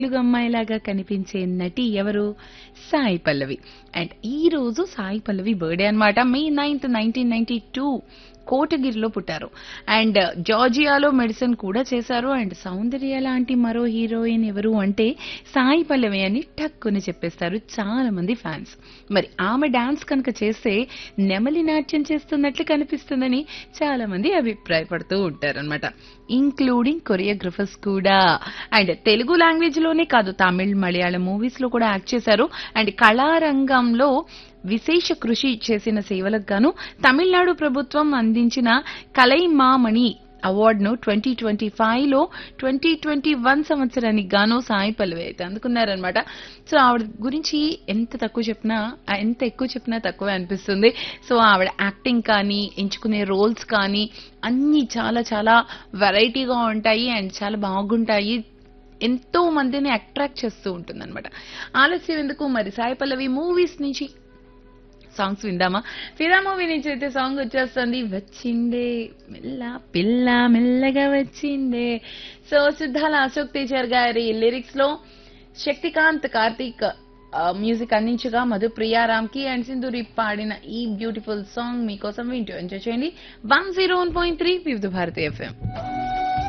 తెలుగు అమ్మాయిలాగా కనిపించే నటి ఎవరు సాయి పల్లవి అండ్ ఈ రోజు సాయి పల్లవి బర్త్డే అన్నమాట May ninth nineteen ninety two కోటగిరిలో పుట్టారు అండ్ జార్జియాలో మెడిసిన్ కూడా చేశారు అండ్ సౌందర్య లాంటి మరో హీరోయిన్ ఎవరు అంటే సాయి పల్లవి అని టక్కుని చెప్పేస్తారు చాలా మంది ఫ్యాన్స్ మరి ఆమె డాన్స్ కనుక చేస్తే నెమలి నాట్యం చేస్తున్నట్లు కనిపిస్తుందని చాలా మంది అభిప్రాయపడుతూ ఉంటారన్నమాట ఇంక్లూడింగ్ కొరియోగ్రఫర్స్ కూడా అండ్ తెలుగు లాంగ్వేజ్ లోనే కాదు తమిళ్ మలయాళం మూవీస్ లో కూడా యాక్ట్ చేశారు అండ్ కళారంగంలో విశేష కృషి చేసిన సేవలకు గాను తమిళనాడు ప్రభుత్వం అందించిన కలైమామణి అవార్డును ట్వంటీ ట్వంటీ ఫైవ్ లో ట్వంటీ ట్వంటీ వన్ సంవత్సరానికి గాను సాయి పల్లవి అయితే అందుకున్నారనమాట సో ఆవిడ గురించి ఎంత తక్కువ చెప్పినా ఆ, ఎంత ఎక్కువ చెప్పినా తక్కువే అనిపిస్తుంది సో ఆవిడ యాక్టింగ్ కానీ ఎంచుకునే రోల్స్ కానీ అన్ని చాలా చాలా వెరైటీగా ఉంటాయి అండ్ చాలా బాగుంటాయి ఎంతో మందిని అట్రాక్ట్ చేస్తూ ఉంటుంది అనమాట ఆలస్యం ఎందుకు మరి సాయి పల్లవి మూవీస్ నుంచి సాంగ్స్ విందామా ఫిదా మూవీ నుంచి అయితే సాంగ్ వచ్చేస్తుంది వచ్చిందే మెల్ల పిల్ల మెల్లగా వచ్చిందే సో సిద్ధాల అశోక్ తేజర్ గారి లిరిక్స్ లో శక్తికాంత్ కార్తీక్ మ్యూజిక్ అందించగా మధు ప్రియారామ్ కి అండ్ సింధూరి పాడిన ఈ బ్యూటిఫుల్ సాంగ్ మీకోసం వింటూ ఎంజాయ్ చేయండి one zero one point three Vividh Bharati FM